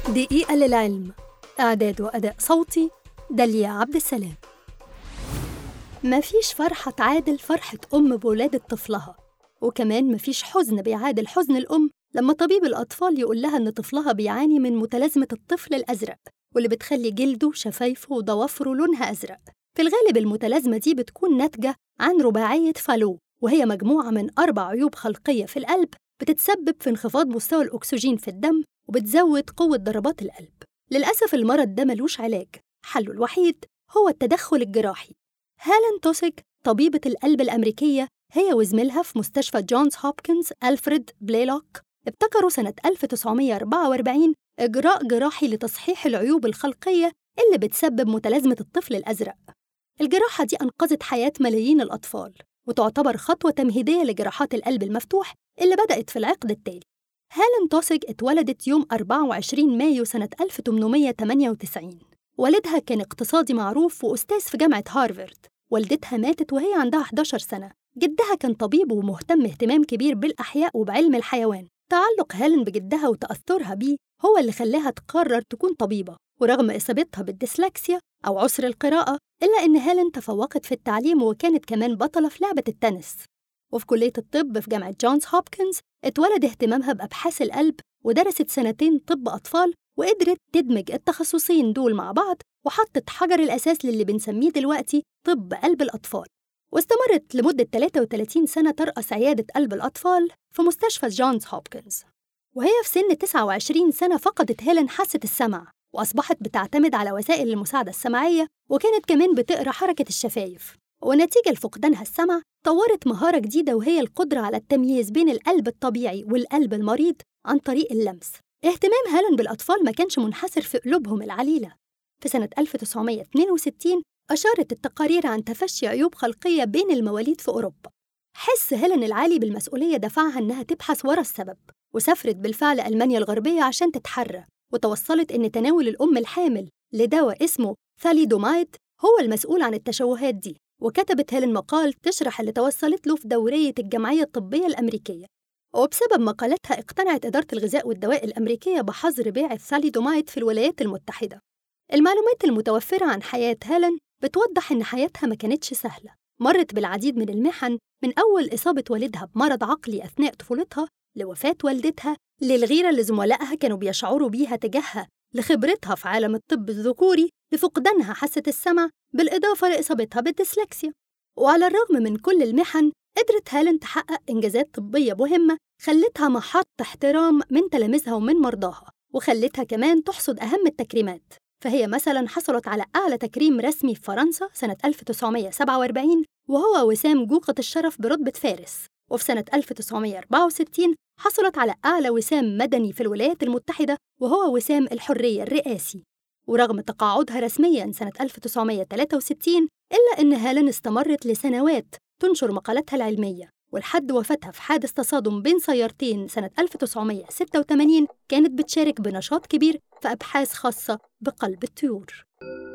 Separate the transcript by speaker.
Speaker 1: دقيقة للعلم إعداد وأداء صوتي داليا عبد السلام مفيش فرحة تعادل فرحة أم بولادة طفلها وكمان مفيش حزن بيعادل حزن الأم لما طبيب الأطفال يقول لها إن طفلها بيعاني من متلازمة الطفل الأزرق واللي بتخلي جلده شفايفه وضوافره لونها أزرق في الغالب المتلازمة دي بتكون ناتجة عن رباعية فالو وهي مجموعة من أربع عيوب خلقية في القلب بتتسبب في انخفاض مستوى الأكسجين في الدم وبتزود قوة ضربات القلب للأسف المرض ده ملوش علاج حله الوحيد هو التدخل الجراحي هالين توسيك طبيبة القلب الأمريكية هي وزميلها في مستشفى جونز هوبكنز ألفريد بليلوك ابتكروا سنة 1944 إجراء جراحي لتصحيح العيوب الخلقية اللي بتسبب متلازمة الطفل الأزرق الجراحة دي أنقذت حياة ملايين الأطفال وتعتبر خطوة تمهيدية لجراحات القلب المفتوح اللي بدأت في العقد التالي هالين توسيج اتولدت يوم 24 مايو سنة 1898 والدها كان اقتصادي معروف وأستاذ في جامعة هارفارد والدتها ماتت وهي عندها 11 سنة جدها كان طبيب ومهتم اهتمام كبير بالأحياء وبعلم الحيوان تعلق هالين بجدها وتأثرها بيه هو اللي خلاها تقرر تكون طبيبة ورغم إصابتها بالديسلكسيا أو عسر القراءة إلا إن هالين تفوقت في التعليم وكانت كمان بطلة في لعبة التنس وفي كلية الطب في جامعة جونز هوبكنز اتولد اهتمامها بأبحاث القلب ودرست سنتين طب أطفال وقدرت تدمج التخصصين دول مع بعض وحطت حجر الأساس للي بنسميه دلوقتي طب قلب الأطفال واستمرت لمدة 33 سنة ترأس عيادة قلب الأطفال في مستشفى جونز هوبكنز وهي في سن 29 سنة فقدت هيلين حاسة السمع وأصبحت بتعتمد على وسائل المساعدة السمعية وكانت كمان بتقرأ حركة الشفايف ونتيجة لفقدانها السمع طورت مهارة جديدة وهي القدرة على التمييز بين القلب الطبيعي والقلب المريض عن طريق اللمس اهتمام هالن بالأطفال ما كانش منحصر في قلوبهم العليلة في سنة 1962 أشارت التقارير عن تفشي عيوب خلقية بين المواليد في أوروبا حس هيلين العالي بالمسؤولية دفعها إنها تبحث ورا السبب وسافرت بالفعل ألمانيا الغربية عشان تتحرى وتوصلت إن تناول الأم الحامل لدواء اسمه ثاليدومايد هو المسؤول عن التشوهات دي وكتبت هيلين مقال تشرح اللي توصلت له في دورية الجمعية الطبية الأمريكية وبسبب مقالتها اقتنعت إدارة الغذاء والدواء الأمريكية بحظر بيع الثاليدومايد في الولايات المتحدة المعلومات المتوفرة عن حياة هيلين بتوضح إن حياتها ما كانتش سهلة مرت بالعديد من المحن من أول إصابة والدها بمرض عقلي أثناء طفولتها لوفاة والدتها للغيرة اللي زملائها كانوا بيشعروا بيها تجاهها لخبرتها في عالم الطب الذكوري لفقدانها حاسة السمع بالإضافة لإصابتها بالديسلكسيا وعلى الرغم من كل المحن قدرت هالن تحقق إنجازات طبية مهمة خلتها محط احترام من تلاميذها ومن مرضاها وخلتها كمان تحصد أهم التكريمات فهي مثلا حصلت على أعلى تكريم رسمي في فرنسا سنة 1947 وهو وسام جوقة الشرف برتبة فارس وفي سنة 1964 حصلت على أعلى وسام مدني في الولايات المتحدة وهو وسام الحرية الرئاسي ورغم تقاعدها رسميا سنة 1963 إلا أن هالن استمرت لسنوات تنشر مقالاتها العلمية ولحد وفاتها في حادث تصادم بين سيارتين سنة 1986 كانت بتشارك بنشاط كبير في أبحاث خاصة بقلب الطيور